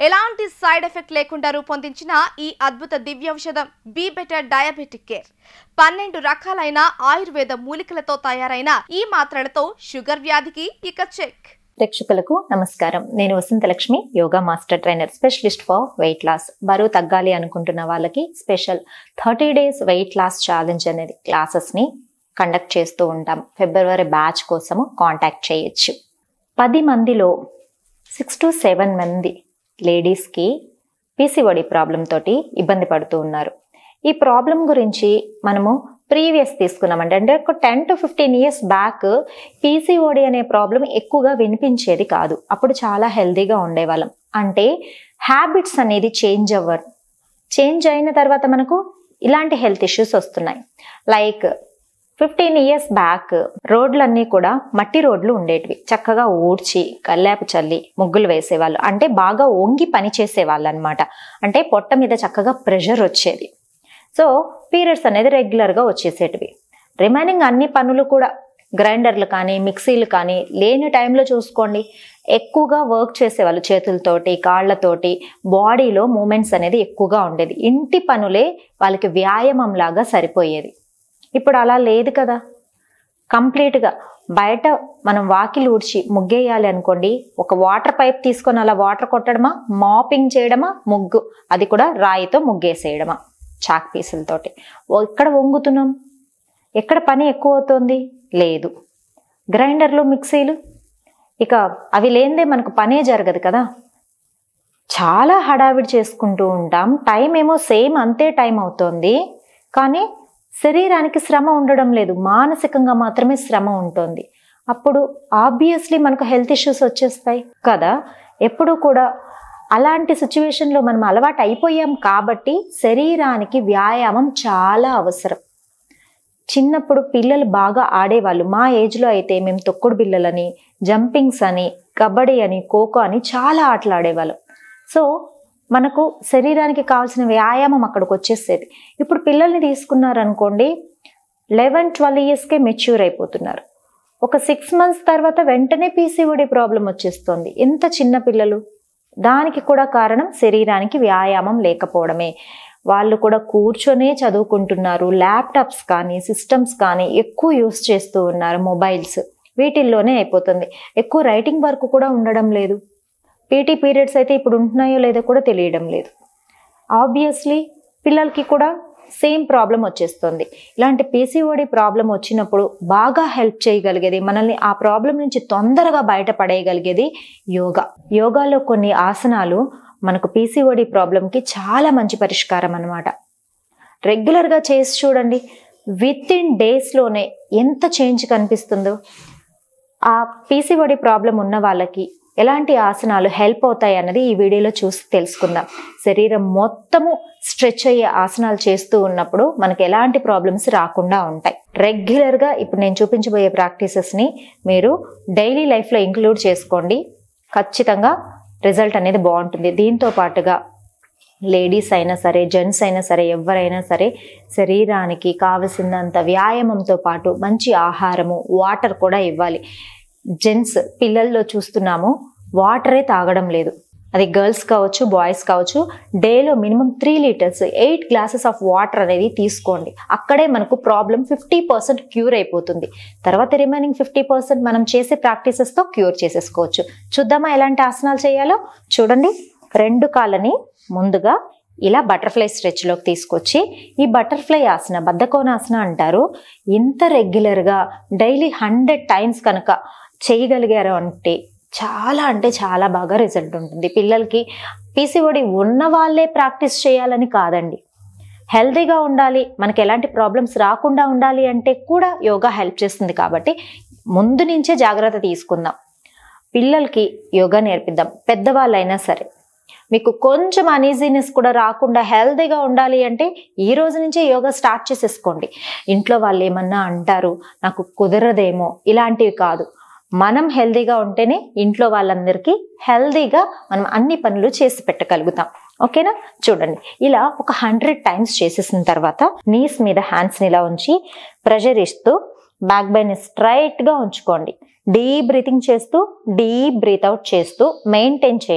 ఎలాంటి side effect లేకుండా రూపొందించిన ఈ అద్భుత దివ్యౌషధం బీ బెటర్ డయాబెటిక్ కేర్ పన్నెండు రకాలైన ఆయుర్వేద మూలికలతో తయారైన ఈ మాత్రలతో షుగర్ వ్యాధికి ఇక చెక్ ప్రేక్షకులకు నమస్కారం నేను Vasanthalakshmi yoga master trainer specialist for weight loss బరువు తగ్గాలి అనుకుంటున్న వాళ్ళకి special thirty days weight loss challenge అనేది క్లాసెస్ని కండక్ట్ చేస్తూ ఉంటాం ఫిబ్రవరి బ్యాచ్ కోసము కాంటాక్ట్ చేయొచ్చు పది మందిలో సిక్స్ టు సెవెన్ మంది లేడీస్కి పీసీఓడి ప్రాబ్లం తోటి ఇబ్బంది పడుతూ ఉన్నారు ఈ ప్రాబ్లం గురించి మనము ప్రీవియస్ తీసుకున్నామంటే అంటే ఒక ten to fifteen years back PCOD అనే ప్రాబ్లం ఎక్కువగా వినిపించేది కాదు అప్పుడు చాలా హెల్తీగా ఉండేవాళ్ళం అంటే హ్యాబిట్స్ అనేది చేంజ్ అవ్వరు చేంజ్ అయిన తర్వాత మనకు ఇలాంటి హెల్త్ ఇష్యూస్ వస్తున్నాయి లైక్ ఫిఫ్టీన్ ఇయర్స్ బ్యాక్ రోడ్లన్నీ కూడా మట్టి రోడ్లు ఉండేటివి చక్కగా ఊడ్చి కల్లాపు చల్లి ముగ్గులు వేసేవాళ్ళు అంటే బాగా వంగి పని చేసేవాళ్ళు అనమాట అంటే పొట్ట మీద చక్కగా ప్రెషర్ వచ్చేది సో పీరియడ్స్ అనేది రెగ్యులర్గా వచ్చేసేటివి రిమైనింగ్ అన్ని పనులు కూడా గ్రైండర్లు కానీ మిక్సీలు కానీ లేని టైంలో చూసుకోండి ఎక్కువగా వర్క్ చేసేవాళ్ళు చేతులతోటి కాళ్ళతోటి బాడీలో మూమెంట్స్ అనేది ఎక్కువగా ఉండేది ఇంటి పనులే వాళ్ళకి వ్యాయామం లాగా సరిపోయేది ఇప్పుడు అలా లేదు కదా కంప్లీట్గా బయట మనం వాకిలు ఊడ్చి ముగ్గేయాలి అనుకోండి ఒక వాటర్ పైప్ తీసుకొని అలా వాటర్ కొట్టడమా మాపింగ్ చేయడమా ముగ్గు అది కూడా రాయితో ముగ్గేసేయడమా చాక్ పీసులతోటి ఎక్కడ వంగుతున్నాం ఎక్కడ పని ఎక్కువ అవుతుంది లేదు గ్రైండర్లు మిక్సీలు ఇక అవి లేనిదే మనకు పనే జరగదు కదా చాలా హడావిడి చేసుకుంటూ ఉంటాం టైం ఏమో సేమ్ అంతే టైం అవుతుంది కానీ శరీరానికి శ్రమ ఉండడం లేదు మానసికంగా మాత్రమే శ్రమ ఉంటుంది అప్పుడు ఆబ్వియస్లీ మనకు హెల్త్ ఇష్యూస్ వచ్చేస్తాయి కదా ఎప్పుడు కూడా అలాంటి సిచ్యువేషన్లో మనం అలవాటు అయిపోయాం కాబట్టి శరీరానికి వ్యాయామం చాలా అవసరం చిన్నప్పుడు పిల్లలు బాగా ఆడేవాళ్ళు మా ఏజ్లో అయితే మేము తొక్కుడు బిల్లలని జంపింగ్స్ అని కబడ్డీ అని ఖోఖో అని చాలా ఆటలు ఆడేవాళ్ళం సో మనకు శరీరానికి కావాల్సిన వ్యాయామం అక్కడికి వచ్చేసేది ఇప్పుడు పిల్లల్ని తీసుకున్నారనుకోండి లెవెన్ ట్వెల్వ్ ఇయర్స్కే మెచ్యూర్ అయిపోతున్నారు ఒక సిక్స్ మంత్స్ తర్వాత వెంటనే పీసీఓడి ప్రాబ్లం వచ్చేస్తుంది ఎంత చిన్న పిల్లలు దానికి కూడా కారణం శరీరానికి వ్యాయామం లేకపోవడమే వాళ్ళు కూడా కూర్చొనే చదువుకుంటున్నారు ల్యాప్టాప్స్ కానీ సిస్టమ్స్ కానీ ఎక్కువ యూస్ చేస్తూ ఉన్నారు మొబైల్స్ వీటిల్లోనే అయిపోతుంది ఎక్కువ రైటింగ్ వర్క్ కూడా ఉండడం లేదు పీటీ పీరియడ్స్ అయితే ఇప్పుడు ఉంటున్నాయో లేదో కూడా తెలియడం లేదు ఆబ్వియస్లీ పిల్లలకి కూడా సేమ్ ప్రాబ్లం వచ్చేస్తుంది ఇలాంటి పీసీఓడి ప్రాబ్లం వచ్చినప్పుడు బాగా హెల్ప్ చేయగలిగేది మనల్ని ఆ ప్రాబ్లం నుంచి తొందరగా బయటపడేయగలిగేది యోగా యోగాలో కొన్ని ఆసనాలు మనకు పీసీఓడి ప్రాబ్లంకి చాలా మంచి పరిష్కారం అనమాట రెగ్యులర్గా చేసి చూడండి విత్ ఇన్ డేస్లోనే ఎంత చేంజ్ కనిపిస్తుందో ఆ పీసీఓడి ప్రాబ్లం ఉన్న వాళ్ళకి ఎలాంటి ఆసనాలు హెల్ప్ అవుతాయి అన్నది ఈ వీడియోలో చూసి తెలుసుకుందాం శరీరం మొత్తము స్ట్రెచ్ అయ్యే ఆసనాలు చేస్తూ ఉన్నప్పుడు మనకి ఎలాంటి ప్రాబ్లమ్స్ రాకుండా ఉంటాయి రెగ్యులర్గా ఇప్పుడు నేను చూపించబోయే ప్రాక్టీసెస్ని మీరు డైలీ లైఫ్లో ఇంక్లూడ్ చేసుకోండి ఖచ్చితంగా రిజల్ట్ అనేది బాగుంటుంది దీంతో పాటుగా లేడీస్ అయినా సరే జెంట్స్ అయినా సరే ఎవరైనా సరే శరీరానికి కావలసినంత వ్యాయామంతో పాటు మంచి ఆహారము వాటర్ కూడా ఇవ్వాలి జెంట్స్ పిల్లల్లో చూస్తున్నాము వాటరే తాగడం లేదు అది గర్ల్స్ కావచ్చు బాయ్స్ కావచ్చు డేలో minimum three litres eight glasses of water అనేది తీసుకోండి అక్కడే మనకు ప్రాబ్లం ఫిఫ్టీ పర్సెంట్ క్యూర్ అయిపోతుంది తర్వాత రిమైనింగ్ ఫిఫ్టీ పర్సెంట్ మనం చేసే ప్రాక్టీసెస్తో క్యూర్ చేసేసుకోవచ్చు చూద్దామా ఎలాంటి ఆసనాలు చేయాలో చూడండి రెండు కాళ్ళని ముందుగా ఇలా బటర్ఫ్లై స్ట్రెచ్లోకి తీసుకొచ్చి ఈ బటర్ఫ్లై ఆసన బద్ధకోనాసన అంటారు ఇంత రెగ్యులర్గా డైలీ హండ్రెడ్ టైమ్స్ కనుక చేయగలిగారు అంటే చాలా అంటే చాలా బాగా రిజల్ట్ ఉంటుంది పిల్లలకి పీసీఓడి ఉన్న వాళ్ళే ప్రాక్టీస్ చేయాలని కాదండి హెల్తీగా ఉండాలి మనకి ఎలాంటి ప్రాబ్లమ్స్ రాకుండా ఉండాలి అంటే కూడా యోగా హెల్ప్ చేస్తుంది కాబట్టి ముందు నుంచే జాగ్రత్త తీసుకుందాం పిల్లలకి యోగా నేర్పిద్దాం పెద్దవాళ్ళైనా సరే మీకు కొంచెం అనీజీనెస్ కూడా రాకుండా హెల్తీగా ఉండాలి అంటే ఈ రోజు నుంచే యోగా స్టార్ట్ చేసేసుకోండి ఇంట్లో వాళ్ళు ఏమన్నా అంటారు నాకు కుదరదేమో ఇలాంటివి కాదు మనం హెల్తీగా ఉంటేనే ఇంట్లో వాళ్ళందరికీ హెల్తీగా మనం అన్ని పనులు చేసి పెట్టగలుగుతాం ఓకేనా చూడండి ఇలా ఒక హండ్రెడ్ టైమ్స్ చేసేసిన తర్వాత నీస్ మీద హ్యాండ్స్ని ఇలా ఉంచి ప్రెషర్ ఇస్తూ బ్యాక్ బైన్ స్ట్రైట్గా ఉంచుకోండి డీప్ బ్రీతింగ్ చేస్తూ డీప్ బ్రీత్ అవుట్ చేస్తూ మెయింటైన్ చేయండి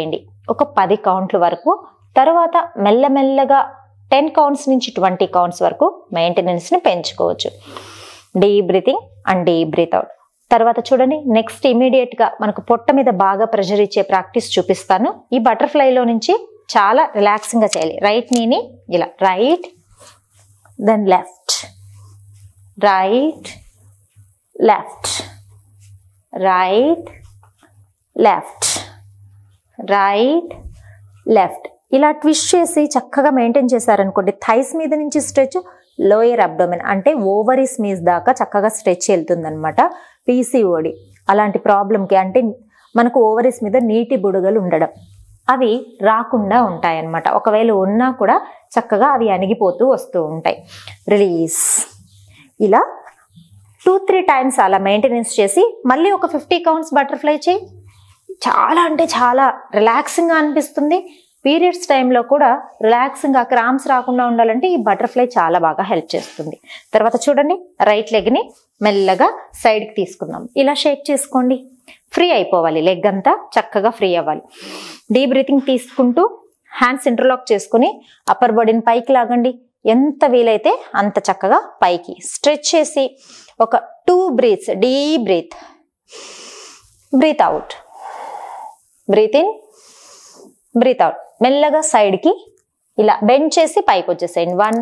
ఒక పది కౌంట్ల వరకు తర్వాత మెల్లమెల్లగా టెన్ కౌంట్స్ నుంచి ట్వంటీ కౌంట్స్ వరకు మెయింటెనెన్స్ని పెంచుకోవచ్చు deep breathing and deep breath out తర్వాత చూడండి నెక్స్ట్ ఇమీడియట్గా మనకు పొట్ట మీద బాగా ప్రెషర్ ఇచ్చే ప్రాక్టీస్ చూపిస్తాను ఈ బటర్ఫ్లైలో నుంచి చాలా రిలాక్సింగ్గా చేయాలి రైట్ నీని ఇలా right then left right left right left right left ఇలా ట్విస్ట్ చేసి చక్కగా మెయింటైన్ చేశారనుకోండి థైస్ మీద నుంచి స్ట్రెచ్ లోయర్ అబ్డోమెన్ అంటే ఓవరీస్ మీద దాకా చక్కగా స్ట్రెచ్ వెళ్తుందనమాట పీసీఓడి అలాంటి ప్రాబ్లంకి అంటే మనకు ఓవరీస్ మీద నీటి బుడగలు ఉండడం అవి రాకుండా ఉంటాయన్నమాట ఒకవేళ ఉన్నా కూడా చక్కగా అవి అణిగిపోతూ వస్తూ ఉంటాయి రిలీజ్ ఇలా టూ త్రీ టైమ్స్ అలా మెయింటెనెన్స్ చేసి మళ్ళీ ఒక ఫిఫ్టీ కౌంట్స్ బటర్ఫ్లై చేయి చాలా అంటే చాలా రిలాక్సింగ్గా అనిపిస్తుంది పీరియడ్స్ టైంలో కూడా రిలాక్సింగ్గా క్రామ్స్ రాకుండా ఉండాలంటే ఈ బటర్ఫ్లై చాలా బాగా హెల్ప్ చేస్తుంది తర్వాత చూడండి రైట్ లెగ్ని మెల్లగా సైడ్కి తీసుకుందాం ఇలా షేక్ చేసుకోండి ఫ్రీ అయిపోవాలి లెగ్ అంతా చక్కగా ఫ్రీ అవ్వాలి డీప్ బ్రీతింగ్ తీసుకుంటూ హ్యాండ్స్ ఇంటర్లాక్ చేసుకుని అప్పర్ బాడీని పైకి లాగండి ఎంత వీలైతే అంత చక్కగా పైకి స్ట్రెచ్ చేసి ఒక two breaths deep breath breath out breath in breath out మెల్లగా సైడ్కి ఇలా బెండ్ చేసి పైకి వచ్చేసేయండి one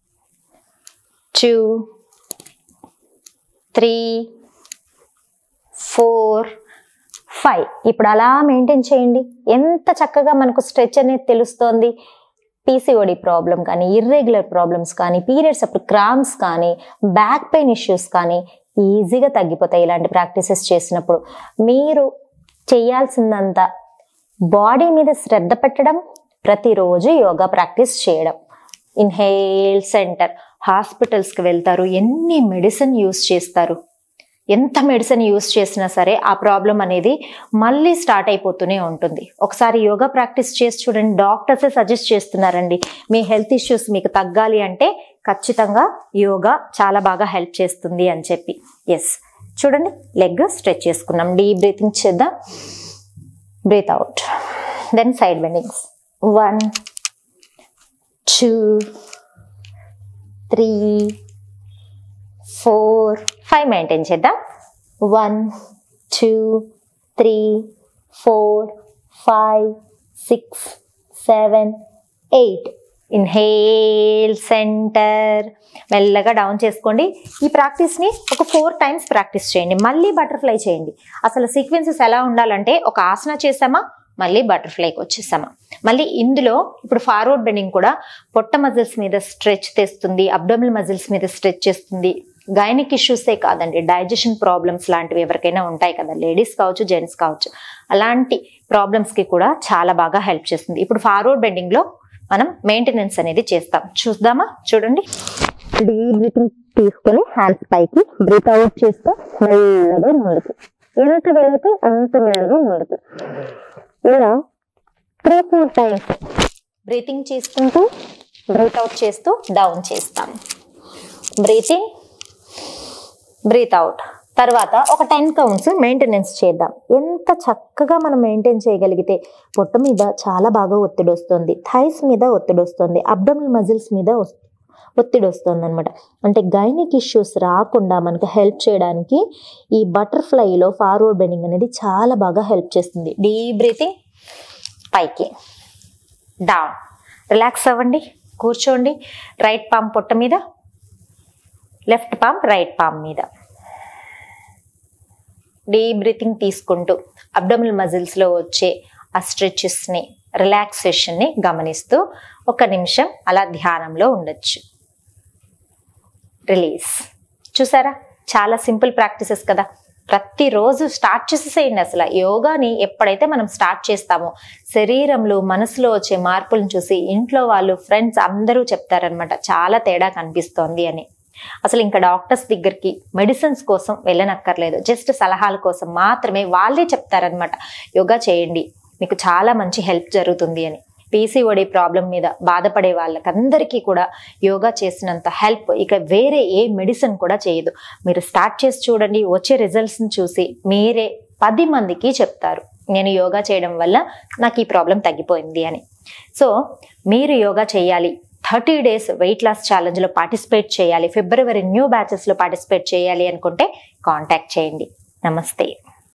two three four five ఇప్పుడు అలా మెయింటైన్ చేయండి ఎంత చక్కగా మనకు స్ట్రెచ్ అనేది తెలుస్తోంది పీసీఓడి ప్రాబ్లం కానీ ఇర్రెగ్యులర్ ప్రాబ్లమ్స్ కానీ పీరియడ్స్ అప్పుడు క్రామ్స్ కానీ బ్యాక్ పెయిన్ ఇష్యూస్ కానీ ఈజీగా తగ్గిపోతాయి ఇలాంటి ప్రాక్టీసెస్ చేసినప్పుడు మీరు చేయాల్సిందంతా బాడీ మీద శ్రద్ధ పెట్టడం ప్రతిరోజు యోగా ప్రాక్టీస్ చేయడం ఇన్హేల్ సెంటర్ హాస్పిటల్స్కి వెళ్తారు ఎన్ని మెడిసిన్ యూస్ చేస్తారు ఎంత మెడిసిన్ యూస్ చేసినా సరే ఆ ప్రాబ్లం అనేది మళ్ళీ స్టార్ట్ అయిపోతూనే ఉంటుంది ఒకసారి యోగా ప్రాక్టీస్ చేసి చూడండి డాక్టర్సే సజెస్ట్ చేస్తున్నారండి మీ హెల్త్ ఇష్యూస్ మీకు తగ్గాలి అంటే ఖచ్చితంగా యోగా చాలా బాగా హెల్ప్ చేస్తుంది అని చెప్పి ఎస్ చూడండి లెగ్ స్ట్రెచ్ చేసుకున్నాం డీప్ బ్రీతింగ్ చేద్దాం breath out then side bendings one two three four five maintain చేద్దాం one two three four five six seven eight inhale centre మెల్లగా డౌన్ చేసుకోండి ఈ ప్రాక్టీస్ని ఒక ఫోర్ టైమ్స్ ప్రాక్టీస్ చేయండి మళ్ళీ బటర్ఫ్లై చేయండి అసలు సీక్వెన్సెస్ ఎలా ఉండాలంటే ఒక ఆసన చేసామా మళ్ళీ బటర్ఫ్లైకి వచ్చేసామా మళ్ళీ ఇందులో ఇప్పుడు ఫార్వర్డ్ బెండింగ్ కూడా పొట్ట మజిల్స్ మీద స్ట్రెచ్ తెస్తుంది అబ్డోమినల్ మజిల్స్ మీద స్ట్రెచ్ చేస్తుంది గైనిక్ ఇష్యూసే కాదండి డైజెషన్ ప్రాబ్లమ్స్ లాంటివి ఎవరికైనా ఉంటాయి కదా లేడీస్ కావచ్చు జెంట్స్ కావచ్చు అలాంటి ప్రాబ్లమ్స్కి కూడా చాలా బాగా హెల్ప్ చేస్తుంది ఇప్పుడు ఫార్వర్డ్ బెండింగ్లో మనం మెయింటెనెన్స్ అనేది చేస్తాం చూద్దామా చూడండి డీప్ బ్రీతింగ్ తీసుకొని హ్యాండ్స్ పైకి బ్రీత్ అవుట్ చేస్తూ మెల్లగా ముందుకు ఎంత వెళ్తే అంత మెల్లగా ముందుకు ఇలా త్రీ ఫోర్ టైమ్స్ బ్రీతింగ్ చేసుకుంటూ బ్రీత్ అవుట్ చేస్తూ డౌన్ చేస్తాం బ్రీతింగ్ బ్రీత్ అవుట్ తర్వాత ఒక టెన్ కౌంట్స్ మెయింటెనెన్స్ చేద్దాం ఎంత చక్కగా మనం మెయింటైన్ చేయగలిగితే పొట్ట మీద చాలా బాగా ఒత్తిడి వస్తుంది థైస్ మీద ఒత్తిడి వస్తుంది అబ్డమినల్ మజిల్స్ మీద వస్- ఒత్తిడి వస్తుంది అనమాట అంటే గైనిక్ ఇష్యూస్ రాకుండా మనకు హెల్ప్ చేయడానికి ఈ బటర్ఫ్లైలో ఫార్వర్డ్ బెండింగ్ అనేది చాలా బాగా హెల్ప్ చేస్తుంది డీప్ బ్రీతింగ్ పైకి డౌన్ రిలాక్స్ అవ్వండి కూర్చోండి రైట్ పామ్ పొట్ట మీద లెఫ్ట్ పామ్ రైట్ పామ్ మీద డీప్ బ్రీతింగ్ తీసుకుంటూ అబ్డమినల్ మజిల్స్లో వచ్చే ఆ స్ట్రెచెస్ని రిలాక్సేషన్ని గమనిస్తూ ఒక నిమిషం అలా ధ్యానంలో ఉండొచ్చు రిలీజ్ చూసారా చాలా సింపుల్ ప్రాక్టీసెస్ కదా ప్రతిరోజు స్టార్ట్ చేసేసేయండి అసలు యోగాని ఎప్పుడైతే మనం స్టార్ట్ చేస్తామో శరీరంలో మనసులో వచ్చే మార్పులను చూసి ఇంట్లో వాళ్ళు ఫ్రెండ్స్ అందరూ చెప్తారనమాట చాలా తేడా కనిపిస్తోంది అని అసలు ఇంకా డాక్టర్స్ దగ్గరికి మెడిసిన్స్ కోసం వెళ్ళనక్కర్లేదు జస్ట్ సలహాల కోసం మాత్రమే వాళ్ళే చెప్తారనమాట యోగా చేయండి మీకు చాలా మంచి హెల్ప్ జరుగుతుంది అని పీసీఓడి ప్రాబ్లం మీద బాధపడే వాళ్ళకందరికీ కూడా యోగా చేసినంత హెల్ప్ ఇక వేరే ఏ మెడిసిన్ కూడా చేయదు మీరు స్టార్ట్ చేసి చూడండి వచ్చే రిజల్ట్స్ని చూసి మీరే పది మందికి చెప్తారు నేను యోగా చేయడం వల్ల నాకు ఈ ప్రాబ్లం తగ్గిపోయింది అని సో మీరు యోగా చేయాలి థర్టీ డేస్ వెయిట్ లాస్ ఛాలెంజ్లో పార్టిసిపేట్ చేయాలి ఫిబ్రవరి న్యూ బ్యాచెస్లో పార్టిసిపేట్ చేయాలి అనుకుంటే కాంటాక్ట్ చేయండి నమస్తే